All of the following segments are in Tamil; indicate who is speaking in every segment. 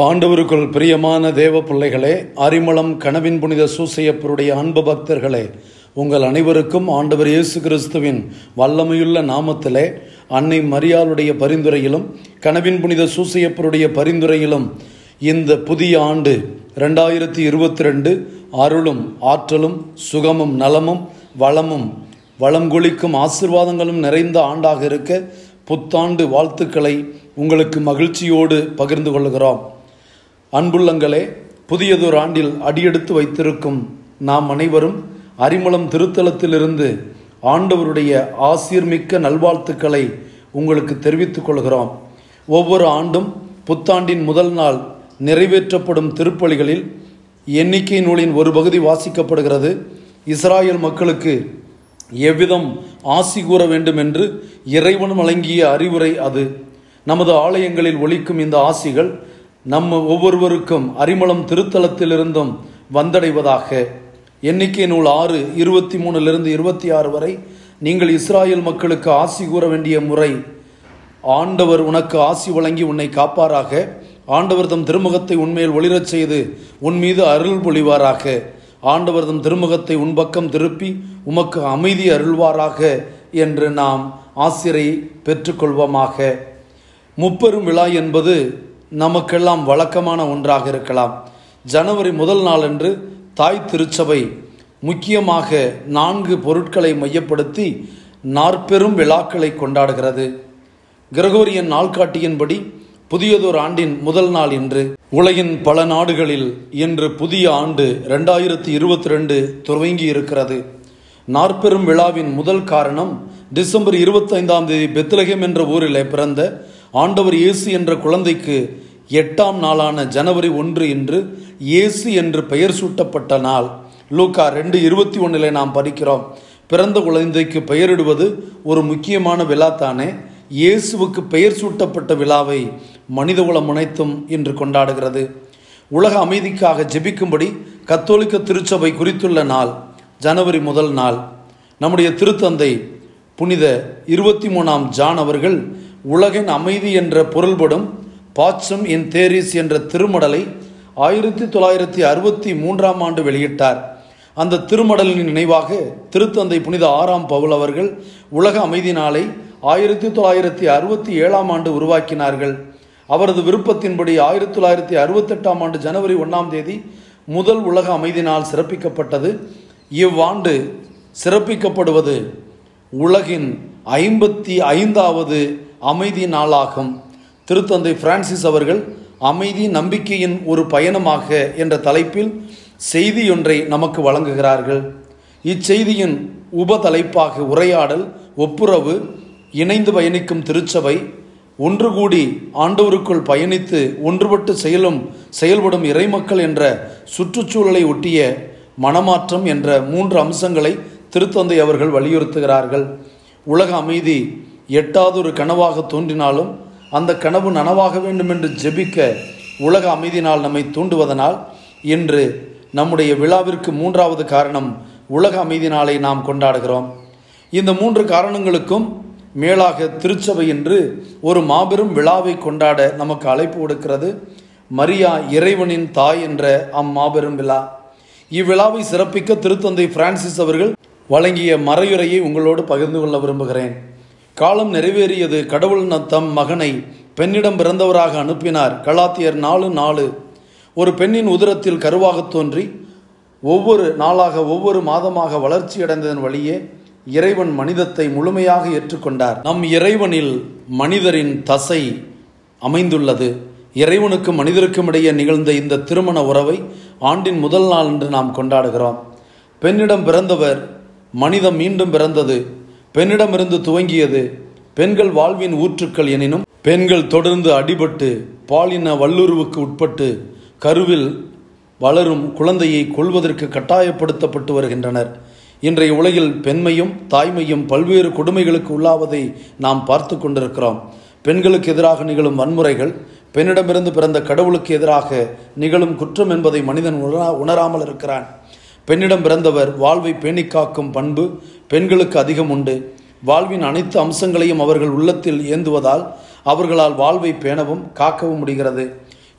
Speaker 1: ஆண்டவருக்குள் பிரியமான தேவ பிள்ளைகளே அரிமளம் கனவின் புனித சூசையப்பருடைய அன்பு பக்தர்களே உங்கள் அனைவருக்கும் ஆண்டவர் இயேசு கிறிஸ்துவின் வல்லமையுள்ள நாமத்திலே அன்னை மரியாளுடைய பரிந்துரையிலும் கனவின் புனித சூசையப்பருடைய பரிந்துரையிலும் இந்த புதிய ஆண்டு ரெண்டாயிரத்தி இருபத்தி ரெண்டு அருளும் ஆற்றலும் சுகமும் நலமும் வளமும் வளம் கொளிக்கும் ஆசிர்வாதங்களும் நிறைந்த ஆண்டாக இருக்க புத்தாண்டு வாழ்த்துக்களை உங்களுக்கு மகிழ்ச்சியோடு பகிர்ந்து கொள்கிறோம் அன்புள்ளங்களே புதியதொரு ஆண்டில் அடியெடுத்து வைத்திருக்கும் நாம் அனைவரும் அரிமளம் திருத்தலத்திலிருந்து ஆண்டவருடைய ஆசீர்மிக்க நல்வாழ்த்துக்களை உங்களுக்கு தெரிவித்துக் கொள்கிறோம் ஒவ்வொரு ஆண்டும் புத்தாண்டின் முதல் நாள் நிறைவேற்றப்படும் திருப்பலிகளில் எண்ணிக்கை நூலின் ஒரு பகுதி வாசிக்கப்படுகிறது இஸ்ராயல் மக்களுக்கு எவ்விதம் ஆசி கூற வேண்டும் என்று இறைவன் வழங்கிய அறிவுரை அது நமது ஆலயங்களில் ஒலிக்கும் இந்த ஆசிகள் நம்ம ஒவ்வொருவருக்கும் அரிமளம் திருத்தலத்திலிருந்தும் வந்தடைவதாக எண்ணிக்கை நூல் ஆறு இருபத்தி மூணிலிருந்து இருபத்தி ஆறு வரை நீங்கள் இஸ்ராயல் மக்களுக்கு ஆசி கூற வேண்டிய முறை ஆண்டவர் உனக்கு ஆசி வழங்கி உன்னை காப்பாராக ஆண்டவர் தம் திருமுகத்தை உன்மேல் ஒளிரச் செய்து உன் மீது அருள் பொழிவாராக ஆண்டவர் தம் திருமுகத்தை உன் பக்கம் திருப்பி உமக்கு அமைதி அருள்வாராக என்று நாம் ஆசிரை பெற்றுக்கொள்வோமாக முப்பெரும் விழா என்பது நமக்கெல்லாம் வழக்கமான ஒன்றாக இருக்கலாம் ஜனவரி முதல் நாளன்று தாய் திருச்சபை முக்கியமாக நான்கு பொருட்களை மையப்படுத்தி நாற்பெரும் விழாக்களை கொண்டாடுகிறது கிரகோரியன் நாள்காட்டியின்படி புதியதொரு ஆண்டின் முதல் நாள் இன்று உலகின் பல நாடுகளில் இன்று புதிய ஆண்டு ரெண்டாயிரத்தி இருபத்தி ரெண்டு துவங்கி இருக்கிறது நாற்பெரும் விழாவின் முதல் காரணம் டிசம்பர் இருபத்தைந்தாம் தேதி பெத்லகேம் என்ற ஊரில் பிறந்த ஆண்டவர் இயேசு என்ற குழந்தைக்கு எட்டாம் நாளான ஜனவரி ஒன்று இன்று இயேசு என்று பெயர் சூட்டப்பட்ட நாள் லூக்கா ரெண்டு இருபத்தி ஒன்றில் நாம் படிக்கிறோம் பிறந்த குழந்தைக்கு பெயரிடுவது ஒரு முக்கியமான விழா தானே இயேசுவுக்கு பெயர் சூட்டப்பட்ட விழாவை மனிதகுலம் அனைத்தும் இன்று கொண்டாடுகிறது உலக அமைதிக்காக ஜெபிக்கும்படி கத்தோலிக்க திருச்சபை குறித்துள்ள நாள் ஜனவரி முதல் நாள் நம்முடைய திருத்தந்தை புனித இருபத்தி மூணாம் ஜான் அவர்கள் உலகின் அமைதி என்ற பொருள்படும் பாச்சம் இன் தேரிஸ் என்ற திருமடலை ஆயிரத்தி தொள்ளாயிரத்தி அறுபத்தி மூன்றாம் ஆண்டு வெளியிட்டார் அந்த திருமடலின் நினைவாக திருத்தந்தை புனித ஆறாம் பவுல் அவர்கள் உலக அமைதி நாளை ஆயிரத்தி தொள்ளாயிரத்தி அறுபத்தி ஏழாம் ஆண்டு உருவாக்கினார்கள் அவரது விருப்பத்தின்படி ஆயிரத்தி தொள்ளாயிரத்தி அறுபத்தெட்டாம் ஆண்டு ஜனவரி ஒன்றாம் தேதி முதல் உலக அமைதி நாள் சிறப்பிக்கப்பட்டது இவ்வாண்டு சிறப்பிக்கப்படுவது உலகின் ஐம்பத்தி ஐந்தாவது அமைதி நாளாகும் திருத்தந்தை பிரான்சிஸ் அவர்கள் அமைதி நம்பிக்கையின் ஒரு பயணமாக என்ற தலைப்பில் செய்தியொன்றை நமக்கு வழங்குகிறார்கள் இச்செய்தியின் உப தலைப்பாக உரையாடல் ஒப்புரவு இணைந்து பயணிக்கும் திருச்சபை ஒன்று கூடி ஆண்டவருக்குள் பயணித்து ஒன்றுபட்டு செயலும் செயல்படும் இறைமக்கள் என்ற சுற்றுச்சூழலை ஒட்டிய மனமாற்றம் என்ற மூன்று அம்சங்களை திருத்தந்தை அவர்கள் வலியுறுத்துகிறார்கள் உலக அமைதி எட்டாவது கனவாக தோன்றினாலும் அந்த கனவு நனவாக வேண்டும் என்று ஜெபிக்க உலக அமைதி நாள் நம்மை தூண்டுவதனால் இன்று நம்முடைய விழாவிற்கு மூன்றாவது காரணம் உலக அமைதி நாளை நாம் கொண்டாடுகிறோம் இந்த மூன்று காரணங்களுக்கும் மேலாக திருச்சபை என்று ஒரு மாபெரும் விழாவை கொண்டாட நமக்கு அழைப்பு கொடுக்கிறது மரியா இறைவனின் தாய் என்ற அம்மாபெரும் விழா இவ்விழாவை சிறப்பிக்க திருத்தந்தை பிரான்சிஸ் அவர்கள் வழங்கிய மறையுரையை உங்களோடு பகிர்ந்து கொள்ள விரும்புகிறேன் காலம் நிறைவேறியது கடவுள் தம் மகனை பெண்ணிடம் பிறந்தவராக அனுப்பினார் கலாத்தியர் நாலு நாலு ஒரு பெண்ணின் உதரத்தில் கருவாக தோன்றி ஒவ்வொரு நாளாக ஒவ்வொரு மாதமாக வளர்ச்சியடைந்ததன் வழியே இறைவன் மனிதத்தை முழுமையாக ஏற்றுக்கொண்டார் நம் இறைவனில் மனிதரின் தசை அமைந்துள்ளது இறைவனுக்கும் மனிதருக்கும் இடையே நிகழ்ந்த இந்த திருமண உறவை ஆண்டின் முதல் நாள் என்று நாம் கொண்டாடுகிறோம் பெண்ணிடம் பிறந்தவர் மனிதம் மீண்டும் பிறந்தது பெண்ணிடமிருந்து துவங்கியது பெண்கள் வாழ்வின் ஊற்றுக்கள் எனினும் பெண்கள் தொடர்ந்து அடிபட்டு பாலின வல்லுறவுக்கு உட்பட்டு கருவில் வளரும் குழந்தையை கொள்வதற்கு கட்டாயப்படுத்தப்பட்டு வருகின்றனர் இன்றைய உலகில் பெண்மையும் தாய்மையும் பல்வேறு கொடுமைகளுக்கு உள்ளாவதை நாம் பார்த்து கொண்டிருக்கிறோம் பெண்களுக்கு எதிராக நிகழும் வன்முறைகள் பெண்ணிடமிருந்து பிறந்த கடவுளுக்கு எதிராக நிகழும் குற்றம் என்பதை மனிதன் உணரா உணராமல் இருக்கிறான் பெண்ணிடம் பிறந்தவர் வாழ்வை பேணிக்காக்கும் பண்பு பெண்களுக்கு அதிகம் உண்டு வாழ்வின் அனைத்து அம்சங்களையும் அவர்கள் உள்ளத்தில் ஏந்துவதால் அவர்களால் வாழ்வை பேணவும் காக்கவும் முடிகிறது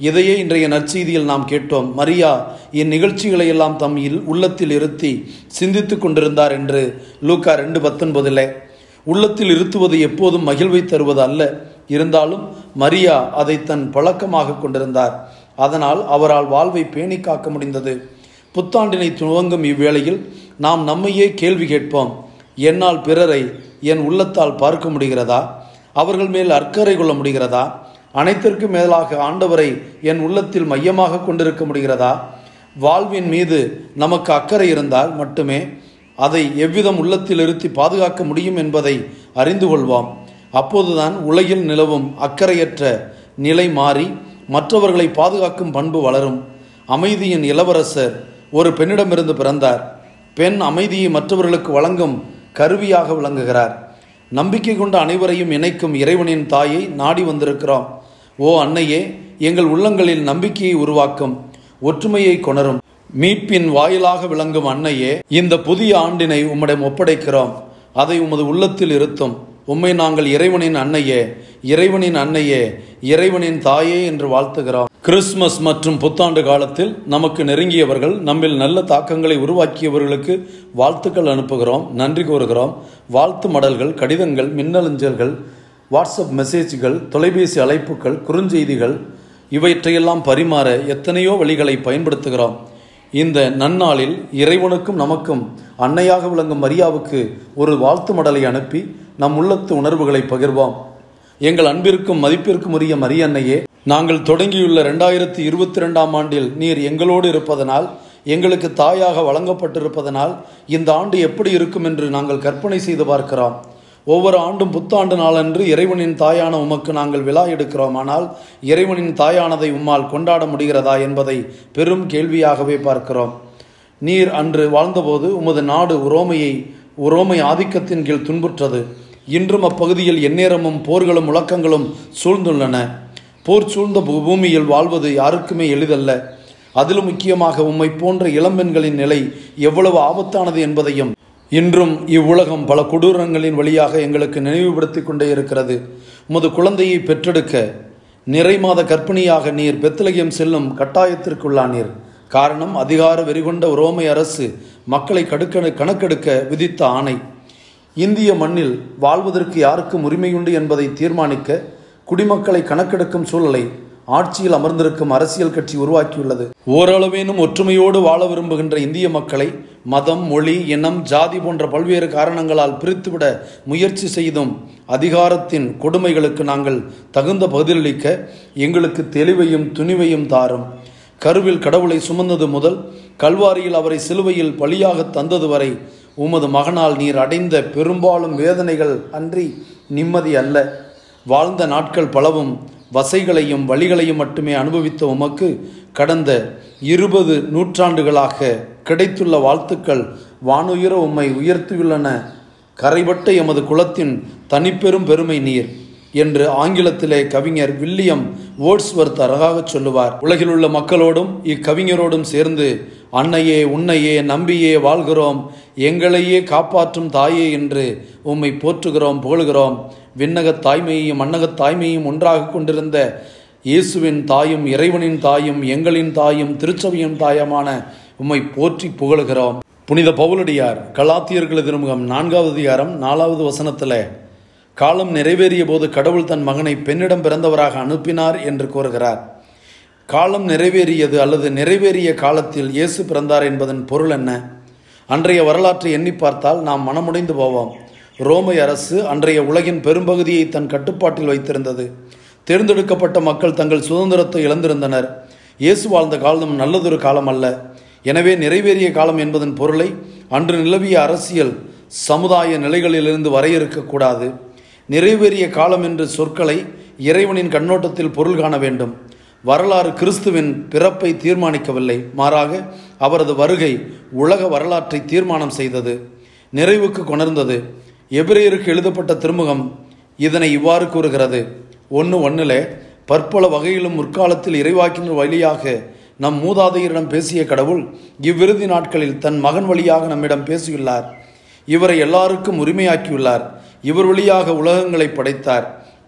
Speaker 1: இதையே இன்றைய நற்செய்தியில் நாம் கேட்டோம் மரியா இந்நிகழ்ச்சிகளை எல்லாம் தம் இல்- உள்ளத்தில் இருத்தி சிந்தித்துக் கொண்டிருந்தார் என்று லூக்கா ரெண்டு பத்தொன்பதில் உள்ளத்தில் இருத்துவது எப்போதும் மகிழ்வை தருவது அல்ல இருந்தாலும் மரியா அதை தன் பழக்கமாக கொண்டிருந்தார் அதனால் அவரால் வாழ்வை பேணி காக்க முடிந்தது புத்தாண்டினை துவங்கும் இவ்வேளையில் நாம் நம்மையே கேள்வி கேட்போம் என்னால் பிறரை என் உள்ளத்தால் பார்க்க முடிகிறதா அவர்கள் மேல் அக்கறை கொள்ள முடிகிறதா அனைத்திற்கும் மேலாக ஆண்டவரை என் உள்ளத்தில் மையமாக கொண்டிருக்க முடிகிறதா வாழ்வின் மீது நமக்கு அக்கறை இருந்தால் மட்டுமே அதை எவ்விதம் உள்ளத்தில் இருத்தி பாதுகாக்க முடியும் என்பதை அறிந்து கொள்வோம் அப்போதுதான் உலகில் நிலவும் அக்கறையற்ற நிலை மாறி மற்றவர்களை பாதுகாக்கும் பண்பு வளரும் அமைதியின் இளவரசர் ஒரு பெண்ணிடமிருந்து பிறந்தார் பெண் அமைதியை மற்றவர்களுக்கு வழங்கும் கருவியாக விளங்குகிறார் நம்பிக்கை கொண்ட அனைவரையும் இணைக்கும் இறைவனின் தாயை நாடி வந்திருக்கிறோம் ஓ அன்னையே எங்கள் உள்ளங்களில் நம்பிக்கையை உருவாக்கும் ஒற்றுமையை கொணரும் மீட்பின் வாயிலாக விளங்கும் அன்னையே இந்த புதிய ஆண்டினை உம்மிடம் ஒப்படைக்கிறோம் அதை உமது உள்ளத்தில் இருத்தும் உம்மை நாங்கள் இறைவனின் அன்னையே இறைவனின் அன்னையே இறைவனின் தாயே என்று வாழ்த்துகிறோம் கிறிஸ்மஸ் மற்றும் புத்தாண்டு காலத்தில் நமக்கு நெருங்கியவர்கள் நம்மில் நல்ல தாக்கங்களை உருவாக்கியவர்களுக்கு வாழ்த்துக்கள் அனுப்புகிறோம் நன்றி கூறுகிறோம் வாழ்த்து மடல்கள் கடிதங்கள் மின்னஞ்சல்கள் வாட்ஸ்அப் மெசேஜ்கள் தொலைபேசி அழைப்புகள் குறுஞ்செய்திகள் இவற்றையெல்லாம் பரிமாற எத்தனையோ வழிகளை பயன்படுத்துகிறோம் இந்த நன்னாளில் இறைவனுக்கும் நமக்கும் அன்னையாக விளங்கும் மரியாவுக்கு ஒரு வாழ்த்து மடலை அனுப்பி நம் உள்ளத்து உணர்வுகளை பகிர்வோம் எங்கள் அன்பிற்கும் மதிப்பிற்கும் உரிய மரியன்னையே நாங்கள் தொடங்கியுள்ள ரெண்டாயிரத்தி இருபத்தி ரெண்டாம் ஆண்டில் நீர் எங்களோடு இருப்பதனால் எங்களுக்கு தாயாக வழங்கப்பட்டிருப்பதனால் இந்த ஆண்டு எப்படி இருக்கும் என்று நாங்கள் கற்பனை செய்து பார்க்கிறோம் ஒவ்வொரு ஆண்டும் புத்தாண்டு நாளன்று இறைவனின் தாயான உமக்கு நாங்கள் விழா எடுக்கிறோம் ஆனால் இறைவனின் தாயானதை உம்மால் கொண்டாட முடிகிறதா என்பதை பெரும் கேள்வியாகவே பார்க்கிறோம் நீர் அன்று வாழ்ந்தபோது உமது நாடு உரோமையை உரோமை ஆதிக்கத்தின் கீழ் துன்புற்றது இன்றும் அப்பகுதியில் எந்நேரமும் போர்களும் முழக்கங்களும் சூழ்ந்துள்ளன போர் சூழ்ந்த பூ- பூமியில் வாழ்வது யாருக்குமே எளிதல்ல அதிலும் முக்கியமாக உம்மை போன்ற இளம்பெண்களின் நிலை எவ்வளவு ஆபத்தானது என்பதையும் இன்றும் இவ்வுலகம் பல கொடூரங்களின் வழியாக எங்களுக்கு நினைவுபடுத்திக் கொண்டே இருக்கிறது உமது குழந்தையை பெற்றெடுக்க நிறைமாத கர்ப்பிணியாக நீர் பெத்லகேம் செல்லும் கட்டாயத்திற்குள்ளானீர் காரணம் அதிகார வெறிகொண்ட ரோமை அரசு மக்களை கடுக்க கணக்கெடுக்க விதித்த ஆணை இந்திய மண்ணில் வாழ்வதற்கு யாருக்கும் உரிமையுண்டு என்பதை தீர்மானிக்க குடிமக்களை கணக்கெடுக்கும் சூழலை ஆட்சியில் அமர்ந்திருக்கும் அரசியல் கட்சி உருவாக்கியுள்ளது ஓரளவேனும் ஒற்றுமையோடு வாழ விரும்புகின்ற இந்திய மக்களை மதம் மொழி இனம் ஜாதி போன்ற பல்வேறு காரணங்களால் பிரித்துவிட முயற்சி செய்தும் அதிகாரத்தின் கொடுமைகளுக்கு நாங்கள் தகுந்த பதிலளிக்க எங்களுக்கு தெளிவையும் துணிவையும் தாரும் கருவில் கடவுளை சுமந்தது முதல் கல்வாரியில் அவரை சிலுவையில் பலியாக தந்தது வரை உமது மகனால் நீர் அடைந்த பெரும்பாலும் வேதனைகள் அன்றி நிம்மதி அல்ல வாழ்ந்த நாட்கள் பலவும் வசைகளையும் வழிகளையும் மட்டுமே அனுபவித்த உமக்கு கடந்த இருபது நூற்றாண்டுகளாக கிடைத்துள்ள வாழ்த்துக்கள் வானுயர உம்மை உயர்த்தியுள்ளன கரைபட்ட எமது குலத்தின் தனிப்பெரும் பெருமை நீர் என்று ஆங்கிலத்திலே கவிஞர் வில்லியம் வேர்ட்ஸ்வர்த் அழகாகச் சொல்லுவார் உலகிலுள்ள மக்களோடும் இக்கவிஞரோடும் சேர்ந்து அன்னையே உன்னையே நம்பியே வாழ்கிறோம் எங்களையே காப்பாற்றும் தாயே என்று உம்மை போற்றுகிறோம் புகழுகிறோம் விண்ணகத் தாய்மையையும் மண்ணகத் தாய்மையையும் ஒன்றாக கொண்டிருந்த இயேசுவின் தாயும் இறைவனின் தாயும் எங்களின் தாயும் திருச்சபையின் தாயமான உம்மை போற்றி புகழுகிறோம் புனித பவுலடியார் கலாத்தியர்களது திருமுகம் நான்காவது அதிகாரம் நாலாவது வசனத்தில் காலம் நிறைவேறிய போது கடவுள் தன் மகனை பெண்ணிடம் பிறந்தவராக அனுப்பினார் என்று கூறுகிறார் காலம் நிறைவேறியது அல்லது நிறைவேறிய காலத்தில் இயேசு பிறந்தார் என்பதன் பொருள் என்ன அன்றைய வரலாற்றை எண்ணி பார்த்தால் நாம் மனமுடைந்து போவோம் ரோமை அரசு அன்றைய உலகின் பெரும்பகுதியை தன் கட்டுப்பாட்டில் வைத்திருந்தது தேர்ந்தெடுக்கப்பட்ட மக்கள் தங்கள் சுதந்திரத்தை இழந்திருந்தனர் இயேசு வாழ்ந்த காலம் நல்லதொரு காலம் அல்ல எனவே நிறைவேறிய காலம் என்பதன் பொருளை அன்று நிலவிய அரசியல் சமுதாய நிலைகளிலிருந்து வரையறுக்கக்கூடாது நிறைவேறிய காலம் என்ற சொற்களை இறைவனின் கண்ணோட்டத்தில் பொருள் காண வேண்டும் வரலாறு கிறிஸ்துவின் பிறப்பை தீர்மானிக்கவில்லை மாறாக அவரது வருகை உலக வரலாற்றை தீர்மானம் செய்தது நிறைவுக்கு கொணர்ந்தது எபிரேயருக்கு எழுதப்பட்ட திருமுகம் இதனை இவ்வாறு கூறுகிறது ஒன்று ஒன்றில் பற்பல வகையிலும் முற்காலத்தில் இறைவாக்கினர் வழியாக நம் மூதாதையரிடம் பேசிய கடவுள் இவ்விறுதி நாட்களில் தன் மகன் வழியாக நம்மிடம் பேசியுள்ளார் இவரை எல்லாருக்கும் உரிமையாக்கியுள்ளார் இவர் வழியாக உலகங்களை படைத்தார்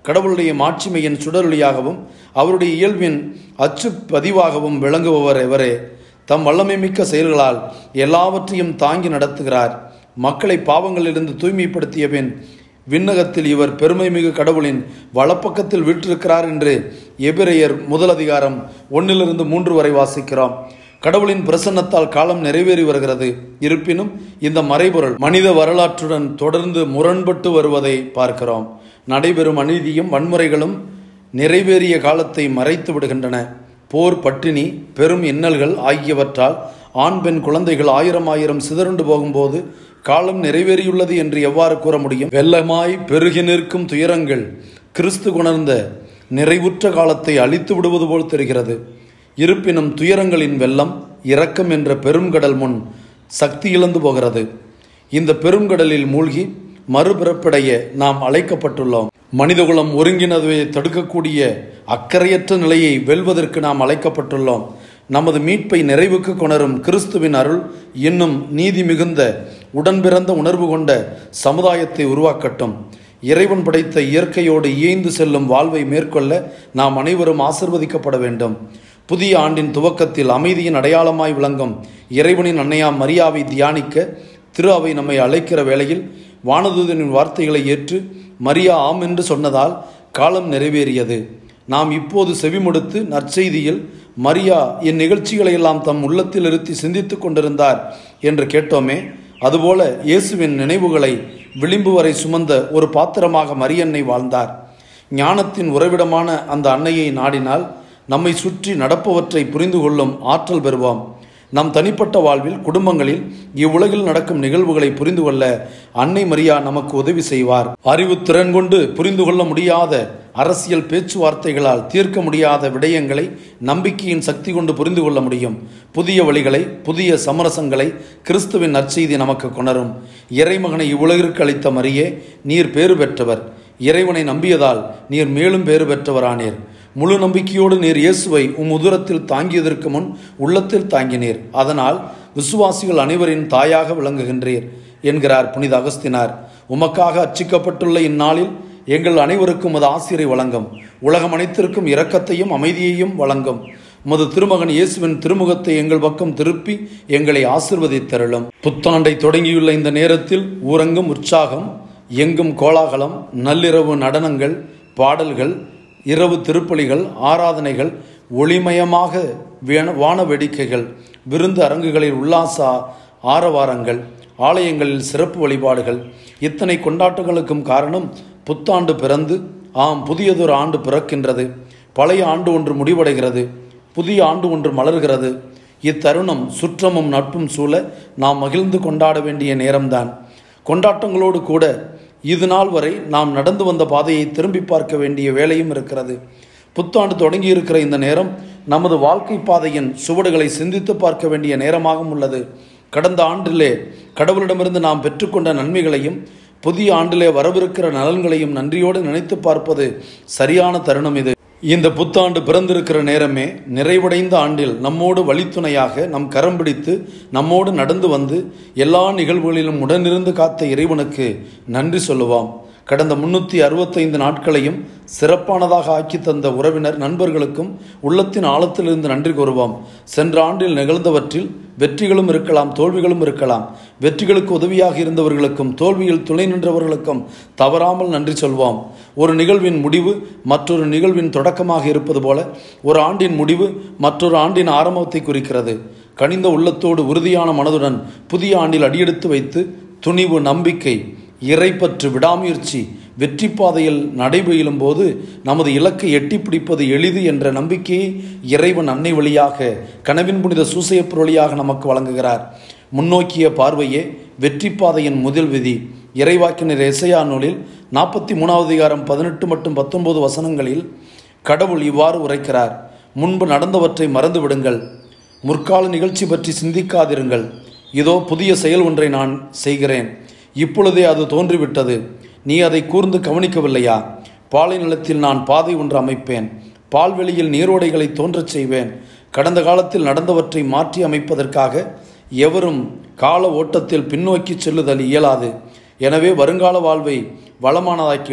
Speaker 1: கடவுளுடைய மாட்சிமையின் சுடரொளியாகவும் அவருடைய இயல்பின் அச்சு பதிவாகவும் விளங்குபவர் எவரே தம் வல்லமை மிக்க செயல்களால் எல்லாவற்றையும் தாங்கி நடத்துகிறார் மக்களை பாவங்களிலிருந்து தூய்மைப்படுத்திய பின் விண்ணகத்தில் இவர் பெருமை மிகு கடவுளின் வலப்பக்கத்தில் வீற்றிருக்கிறார் என்று எபிரையர் முதல் அதிகாரம் ஒன்னிலிருந்து மூன்று வரை வாசிக்கிறோம் கடவுளின் பிரசன்னத்தால் காலம் நிறைவேறி வருகிறது இருப்பினும் இந்த மறைபொருள் மனித வரலாற்றுடன் தொடர்ந்து முரண்பட்டு வருவதை பார்க்கிறோம் நடைபெறும் அநீதியும் வன்முறைகளும் நிறைவேறிய காலத்தை மறைத்து விடுகின்றன போர் பட்டினி பெரும் இன்னல்கள் ஆகியவற்றால் ஆண் பெண் குழந்தைகள் ஆயிரம் ஆயிரம் சிதறுண்டு போகும்போது காலம் நிறைவேறியுள்ளது என்று எவ்வாறு கூற முடியும் வெள்ளமாய் பெருகி நிற்கும் துயரங்கள் கிறிஸ்து குணர்ந்த நிறைவுற்ற காலத்தை அழித்து விடுவது போல் தெரிகிறது இருப்பினும் துயரங்களின் வெள்ளம் இரக்கம் என்ற பெருங்கடல் முன் சக்தி இழந்து போகிறது இந்த பெருங்கடலில் மூழ்கி மறுபிறப்படைய நாம் அழைக்கப்பட்டுள்ளோம் மனிதகுலம் ஒருங்கினதை தடுக்கக்கூடிய அக்கறையற்ற நிலையை வெல்வதற்கு நாம் அழைக்கப்பட்டுள்ளோம் நமது மீட்பை நிறைவுக்கு கொணரும் கிறிஸ்துவின் அருள் இன்னும் நீதி மிகுந்த உடன்பிறந்த உணர்வு கொண்ட சமுதாயத்தை உருவாக்கட்டும் இறைவன் படைத்த இயற்கையோடு இயைந்து செல்லும் வாழ்வை மேற்கொள்ள நாம் அனைவரும் ஆசிர்வதிக்கப்பட வேண்டும் புதிய ஆண்டின் துவக்கத்தில் அமைதியின் அடையாளமாய் விளங்கும் இறைவனின் அன்னையாம் மரியாவை தியானிக்க திரு அவை நம்மை அழைக்கிற வேளையில் வானதூதனின் வார்த்தைகளை ஏற்று மரியா ஆம் என்று சொன்னதால் காலம் நிறைவேறியது நாம் இப்போது செவிமடுத்து நற்செய்தியில் மரியா இந்நிகழ்ச்சிகளை எல்லாம் தம் உள்ளத்தில் இருத்தி சிந்தித்துக் கொண்டிருந்தார் என்று கேட்டோமே அதுபோல இயேசுவின் நினைவுகளை விளிம்பு வரை சுமந்த ஒரு பாத்திரமாக மரியன்னை வாழ்ந்தார் ஞானத்தின் உறைவிடமான அந்த அன்னையை நாடினால் நம்மை சுற்றி நடப்பவற்றை புரிந்து கொள்ளும் ஆற்றல் பெறுவோம் நம் தனிப்பட்ட வாழ்வில் குடும்பங்களில் இவ்வுலகில் நடக்கும் நிகழ்வுகளை புரிந்து கொள்ள அன்னை மரியா நமக்கு உதவி செய்வார் அறிவு திறன் கொண்டு புரிந்து கொள்ள முடியாத அரசியல் பேச்சுவார்த்தைகளால் தீர்க்க முடியாத விடயங்களை நம்பிக்கையின் சக்தி கொண்டு புரிந்து கொள்ள முடியும் புதிய வழிகளை புதிய சமரசங்களை கிறிஸ்துவின் நற்செய்தி நமக்கு கொணரும் இறைமகனை இவ்வுலகிற்கு அளித்த மரியே நீர் பேறு பெற்றவர் இறைவனை நம்பியதால் நீர் மேலும் பேறு பெற்றவரானீர் முழு நம்பிக்கையோடு நீர் இயேசுவை உம் உதரத்தில் தாங்கியதற்கு முன் உள்ளத்தில் தாங்கினீர் அதனால் விசுவாசிகள் அனைவரின் தாயாக விளங்குகின்றீர் என்கிறார் புனித அகஸ்தினார் உமக்காக அச்சிக்கப்பட்டுள்ள இந்நாளில் எங்கள் அனைவருக்கும் அது ஆசிரியை வழங்கும் உலகம் அனைத்திற்கும் இரக்கத்தையும் அமைதியையும் வழங்கும் உமது திருமகன் இயேசுவின் திருமுகத்தை எங்கள் பக்கம் திருப்பி எங்களை ஆசிர்வதித்தருளும் புத்தாண்டை தொடங்கியுள்ள இந்த நேரத்தில் ஊரங்கும் உற்சாகம் எங்கும் கோலாகலம் நள்ளிரவு நடனங்கள் பாடல்கள் இரவு திருப்பலிகள் ஆராதனைகள் ஒளிமயமாக வேண வான வேடிக்கைகள் விருந்து அரங்குகளில் உல்லாச ஆரவாரங்கள் ஆலயங்களில் சிறப்பு வழிபாடுகள் இத்தனை கொண்டாட்டங்களுக்கும் காரணம் புத்தாண்டு பிறந்து ஆம் புதியதொரு ஆண்டு பிறக்கின்றது பழைய ஆண்டு ஒன்று முடிவடைகிறது புதிய ஆண்டு ஒன்று மலர்கிறது இத்தருணம் சுற்றமும் நட்பும் சூழ நாம் மகிழ்ந்து கொண்டாட வேண்டிய நேரம்தான் கொண்டாட்டங்களோடு கூட இது நாள் வரை நாம் நடந்து வந்த பாதையை திரும்பி பார்க்க வேண்டிய வேலையும் இருக்கிறது புத்தாண்டு தொடங்கி இருக்கிற இந்த நேரம் நமது வாழ்க்கை பாதையின் சுவடுகளை சிந்தித்து பார்க்க வேண்டிய நேரமாகவும் உள்ளது கடந்த ஆண்டிலே கடவுளிடமிருந்து நாம் பெற்றுக்கொண்ட நன்மைகளையும் புதிய ஆண்டிலே வரவிருக்கிற நலன்களையும் நன்றியோடு நினைத்து பார்ப்பது சரியான தருணம் இது இந்த புத்தாண்டு பிறந்திருக்கிற நேரமே நிறைவடைந்த ஆண்டில் நம்மோடு வழித்துணையாக நம் கரம் பிடித்து நம்மோடு நடந்து வந்து எல்லா நிகழ்வுகளிலும் உடனிருந்து காத்த இறைவனுக்கு நன்றி சொல்லுவோம் கடந்த முன்னூற்றி அறுபத்தைந்து நாட்களையும் சிறப்பானதாக ஆக்கி தந்த உறவினர் நண்பர்களுக்கும் உள்ளத்தின் ஆழத்திலிருந்து நன்றி கூறுவோம் சென்ற ஆண்டில் நிகழ்ந்தவற்றில் வெற்றிகளும் இருக்கலாம் தோல்விகளும் இருக்கலாம் வெற்றிகளுக்கு உதவியாக இருந்தவர்களுக்கும் தோல்வியில் துணை நின்றவர்களுக்கும் தவறாமல் நன்றி சொல்வோம் ஒரு நிகழ்வின் முடிவு மற்றொரு நிகழ்வின் தொடக்கமாக இருப்பது போல ஒரு ஆண்டின் முடிவு மற்றொரு ஆண்டின் ஆரம்பத்தை குறிக்கிறது கனிந்த உள்ளத்தோடு உறுதியான மனதுடன் புதிய ஆண்டில் அடியெடுத்து வைத்து துணிவு நம்பிக்கை இறைப்பற்று விடாமுயற்சி வெற்றி பாதையில் நடைபெயிலும் போது நமது இலக்கை எட்டி பிடிப்பது எளிது என்ற நம்பிக்கையை இறைவன் அன்னை வழியாக கனவின் புனித சூசையப்பர் வழியாக நமக்கு வழங்குகிறார் முன்னோக்கிய பார்வையே வெற்றி பாதையின் முதல் விதி இறைவாக்கினர் எசையா நூலில் நாற்பத்தி மூணாவது அதிகாரம் பதினெட்டு மற்றும் பத்தொன்பது வசனங்களில் கடவுள் இவ்வாறு உரைக்கிறார் முன்பு நடந்தவற்றை மறந்து விடுங்கள் முற்கால நிகழ்ச்சி பற்றி சிந்திக்காதிருங்கள் இதோ புதிய செயல் ஒன்றை நான் செய்கிறேன் இப்பொழுதே அது தோன்றிவிட்டது நீ அதை கூர்ந்து கவனிக்கவில்லையா பாலை நிலத்தில் நான் பாதை ஒன்று அமைப்பேன் பால்வெளியில் நீரோடைகளை தோன்றச் செய்வேன் கடந்த காலத்தில் நடந்தவற்றை மாற்றி அமைப்பதற்காக எவரும் கால ஓட்டத்தில் பின்னோக்கி செல்லுதல் இயலாது எனவே வருங்கால வாழ்வை வளமானதாக்கிட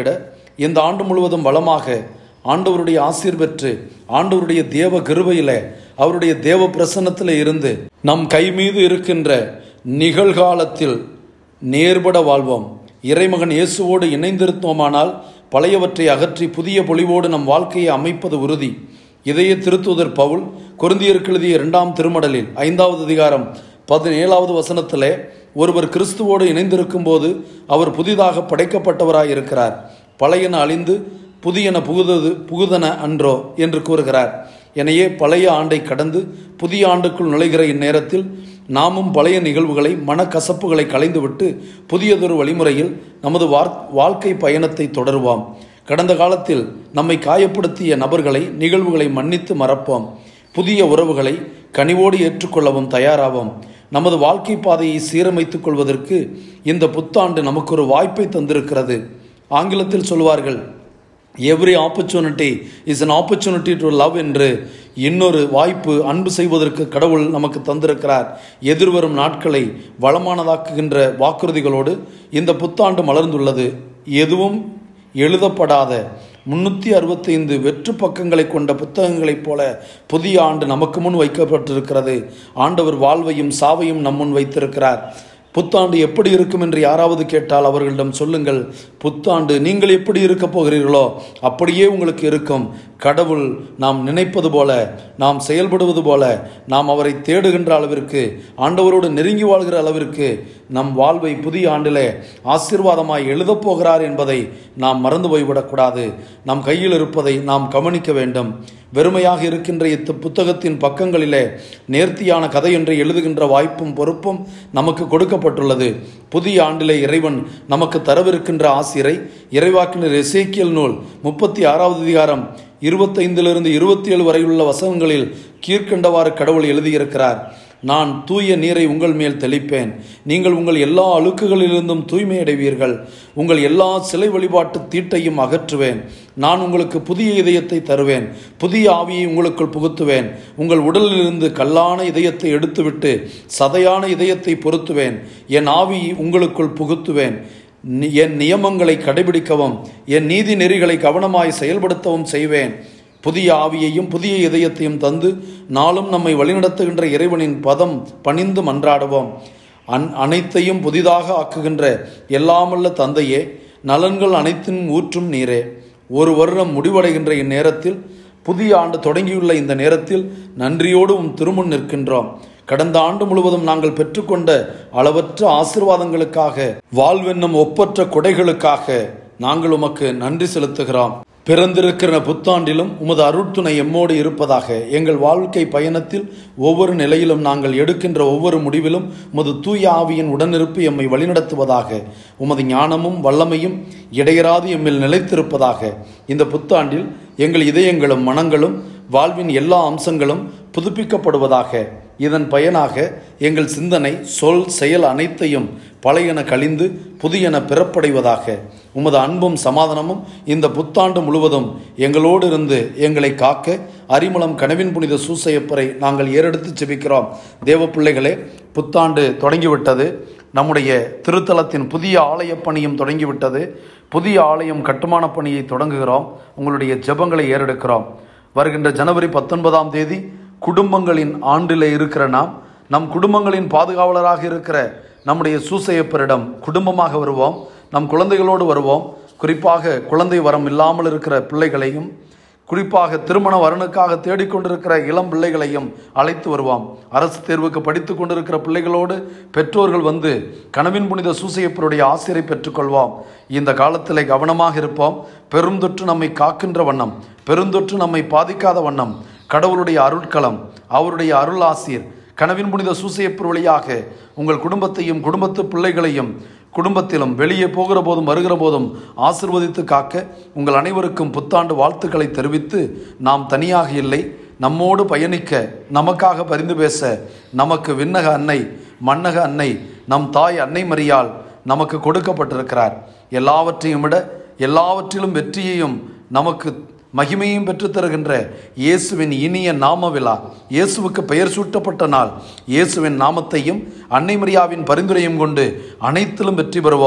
Speaker 1: இந்த ஆண்டு முழுவதும் வளமாக ஆண்டவருடைய ஆசீர் பெற்று ஆண்டவருடைய தேவ கிருபையில அவருடைய தேவ பிரசன்னத்தில் இருந்து நம் கை மீது இருக்கின்ற நிகழ்காலத்தில் நேர்பட வாழ்வோம் இறைமகன் இயேசுவோடு இணைந்திருத்தோமானால் பழையவற்றை அகற்றி புதிய பொலிவோடு நம் வாழ்க்கையை அமைப்பது உறுதி இதய திருத்துதர் பவுல் குருந்தியருக்கு எழுதிய இரண்டாம் திருமடலில் ஐந்தாவது அதிகாரம் பதினேழாவது வசனத்திலே ஒருவர் கிறிஸ்துவோடு இணைந்திருக்கும் போது அவர் புதிதாக படைக்கப்பட்டவராய் இருக்கிறார் பழையன அழிந்து புதியன புகுதது புகுதன அன்றோ என்று கூறுகிறார் எனையே பழைய ஆண்டை கடந்து புதிய ஆண்டுக்குள் நுழைகிற இந்நேரத்தில் நாமும் பழைய நிகழ்வுகளை மனக்கசப்புகளை களைந்துவிட்டு புதியதொரு வழிமுறையில் நமது வாழ்க்கை பயணத்தை தொடருவோம் கடந்த காலத்தில் நம்மை காயப்படுத்திய நபர்களை நிகழ்வுகளை மன்னித்து மறப்போம் புதிய உறவுகளை கனிவோடு ஏற்றுக்கொள்ளவும் தயாராவோம் நமது வாழ்க்கை பாதையை சீரமைத்துக் கொள்வதற்கு இந்த புத்தாண்டு நமக்கு ஒரு வாய்ப்பை தந்திருக்கிறது ஆங்கிலத்தில் சொல்வார்கள் every opportunity is an opportunity to love என்று இன்னொரு வாய்ப்பு அன்பு செய்வதற்கு கடவுள் நமக்கு தந்திருக்கிறார் எதிர்வரும் நாட்களை வளமானதாக்குகின்ற வாக்குறுதிகளோடு இந்த புத்தாண்டு மலர்ந்துள்ளது எதுவும் எழுதப்படாத முன்னூற்றி அறுபத்தைந்து வெற்று பக்கங்களை கொண்ட புத்தகங்களைப் போல புதிய ஆண்டு நமக்கு முன் வைக்கப்பட்டிருக்கிறது ஆண்டவர் வாழ்வையும் சாவையும் நம் முன் வைத்திருக்கிறார் புத்தாண்டு எப்படி இருக்கும் என்று யாராவது கேட்டால் அவர்களிடம் சொல்லுங்கள் புத்தாண்டு நீங்கள் எப்படி இருக்க போகிறீர்களோ அப்படியே உங்களுக்கு இருக்கும் கடவுள் நாம் நினைப்பது போல நாம் செயல்படுவது போல நாம் அவரை தேடுகின்ற அளவிற்கு ஆண்டவரோடு நெருங்கி வாழ்கிற அளவிற்கு நம் வாழ்வை புதிய ஆண்டிலே ஆசீர்வாதமாய் எழுதப் போகிறார் என்பதை நாம் மறந்து போய்விடக்கூடாது நம் கையில் இருப்பதை நாம் கவனிக்க வேண்டும் வெறுமையாக இருக்கின்ற இத்த புத்தகத்தின் பக்கங்களிலே நேர்த்தியான கதை என்று எழுதுகின்ற வாய்ப்பும் பொறுப்பும் நமக்கு கொடுக்கப்பட்டுள்ளது புதிய ஆண்டிலே இறைவன் நமக்கு தரவிருக்கின்ற ஆசிரை இறைவாக்கினர் எசேக்கியல் நூல் முப்பத்தி ஆறாவது அதிகாரம் இருபத்தைந்திலிருந்து இருபத்தி ஏழு வரையுள்ள வசனங்களில் கீழ்கண்டவாறு கடவுள் எழுதியிருக்கிறார் நான் தூய நீரை உங்கள் மேல் தெளிப்பேன் நீங்கள் உங்கள் எல்லா அழுக்குகளிலிருந்தும் தூய்மை அடைவீர்கள் உங்கள் எல்லா சிலை வழிபாட்டு தீட்டையும் அகற்றுவேன் நான் உங்களுக்கு புதிய இதயத்தை தருவேன் புதிய ஆவியை உங்களுக்குள் புகுத்துவேன் உங்கள் உடலிலிருந்து கல்லான இதயத்தை எடுத்துவிட்டு சதையான இதயத்தை பொருத்துவேன் என் ஆவி உங்களுக்குள் புகுத்துவேன் என் நியமங்களை கடைபிடிக்கவும் என் நீதி நெறிகளை கவனமாய் செயல்படுத்தவும் செய்வேன் புதிய ஆவியையும் புதிய இதயத்தையும் தந்து நாளும் நம்மை வழிநடத்துகின்ற இறைவனின் பதம் பணிந்து மன்றாடுவோம் அன் அனைத்தையும் புதிதாக ஆக்குகின்ற எல்லாமல்ல தந்தையே நலன்கள் அனைத்தின் ஊற்றும் நீரே ஒரு வருடம் முடிவடைகின்ற இந்நேரத்தில் புதிய ஆண்டு தொடங்கியுள்ள இந்த நேரத்தில் நன்றியோடு உம் திருமுன் நிற்கின்றோம் கடந்த ஆண்டு முழுவதும் நாங்கள் பெற்றுக்கொண்ட அளவற்ற ஆசிர்வாதங்களுக்காக வாழ்வென்னும் ஒப்பற்ற கொடைகளுக்காக நாங்கள் உமக்கு நன்றி செலுத்துகிறோம் பிறந்திருக்கிற புத்தாண்டிலும் உமது அருட்துணை எம்மோடு இருப்பதாக எங்கள் வாழ்க்கை பயணத்தில் ஒவ்வொரு நிலையிலும் நாங்கள் எடுக்கின்ற ஒவ்வொரு முடிவிலும் உமது தூய ஆவியின் உடனிருப்பு எம்மை வழிநடத்துவதாக உமது ஞானமும் வல்லமையும் இடையராது எம்மில் நிலைத்திருப்பதாக இந்த புத்தாண்டில் எங்கள் இதயங்களும் மனங்களும் வாழ்வின் எல்லா அம்சங்களும் புதுப்பிக்கப்படுவதாக இதன் பயனாக எங்கள் சிந்தனை சொல் செயல் அனைத்தையும் பழையன கழிந்து புதியன பிறப்படைவதாக உமது அன்பும் சமாதானமும் இந்த புத்தாண்டு முழுவதும் எங்களோடு இருந்து எங்களை காக்க அரிமளம் கனவின் புனித சூசையப்பரை நாங்கள் ஏறெடுத்து செபிக்கிறோம் தேவ பிள்ளைகளே புத்தாண்டு தொடங்கிவிட்டது நம்முடைய திருத்தலத்தின் புதிய ஆலய பணியும் தொடங்கிவிட்டது புதிய ஆலயம் கட்டுமான பணியை தொடங்குகிறோம் உங்களுடைய ஜெபங்களை ஏறெடுக்கிறோம் வருகின்ற ஜனவரி பத்தொன்பதாம் தேதி குடும்பங்களின் ஆண்டில் இருக்கிற நாம் நம் குடும்பங்களின் பாதுகாவலராக இருக்கிற நம்முடைய சூசையப்பரிடம் குடும்பமாக வருவோம் நம் குழந்தைகளோடு வருவோம் குறிப்பாக குழந்தை வரம் இல்லாமல் இருக்கிற பிள்ளைகளையும் குறிப்பாக திருமண வரனுக்காக தேடிக்கொண்டிருக்கிற இளம் பிள்ளைகளையும் அழைத்து வருவோம் அரசு தேர்வுக்கு படித்து கொண்டிருக்கிற பிள்ளைகளோடு பெற்றோர்கள் வந்து கனவின் புனித சூசையப்பருடைய ஆசிரியரை பெற்றுக்கொள்வோம் இந்த காலத்தில் கவனமாக இருப்போம் பெருந்தொற்று நம்மை காக்கின்ற வண்ணம் பெருந்தொற்று நம்மை பாதிக்காத வண்ணம் கடவுளுடைய அருட்களம் அவருடைய அருள் ஆசீர் கனவின் புனித சூசையப்பர் வழியாக உங்கள் குடும்பத்தையும் குடும்பத்து பிள்ளைகளையும் குடும்பத்திலும் வெளியே போகிற போதும் வருகிற போதும் ஆசிர்வதித்து காக்க உங்கள் அனைவருக்கும் புத்தாண்டு வாழ்த்துக்களை தெரிவித்து நாம் தனியாக இல்லை நம்மோடு பயணிக்க நமக்காக பரிந்து பேச நமக்கு விண்ணக அன்னை மன்னக அன்னை நம் தாய் அன்னை மரியால் நமக்கு கொடுக்கப்பட்டிருக்கிறார் எல்லாவற்றையும் விட எல்லாவற்றிலும் வெற்றியையும் நமக்கு மகிமையும் பெற்றுத் தருகின்ற இயேசுவின் இனிய நாம விழா இயேசுவுக்கு பெயர் சூட்டப்பட்ட நாள் இயேசுவின் நாமத்தையும் அன்னை மரியாவின் பரிந்துரையும் கொண்டு அனைத்திலும் வெற்றி பெறுவோம்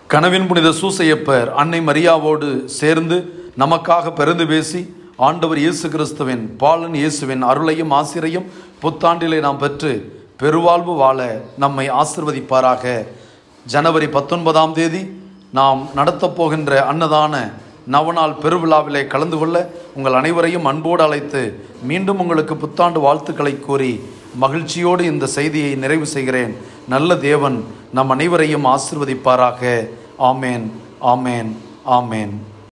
Speaker 1: கனவின் புனித சூசையப்பர் அன்னை மரியாவோடு சேர்ந்து நமக்காக பெருந்து பேசி ஆண்டவர் இயேசு கிறிஸ்துவின் பாலன் இயேசுவின் அருளையும் ஆசிரையும் புத்தாண்டிலே நாம் பெற்று பெருவாழ்வு வாழ நம்மை ஆசிர்வதிப்பாராக ஜனவரி பத்தொன்பதாம் தேதி நாம் நடத்தப் போகின்ற அன்னதான நவநாள் பெருவிழாவிலே கலந்து கொள்ள உங்கள் அனைவரையும் அன்போடு அழைத்து மீண்டும் உங்களுக்கு புத்தாண்டு வாழ்த்துக்களை கூறி மகிழ்ச்சியோடு இந்த செய்தியை நிறைவு செய்கிறேன் நல்ல தேவன் நம் அனைவரையும் ஆசிர்வதிப்பாராக ஆமேன் ஆமேன் ஆமேன்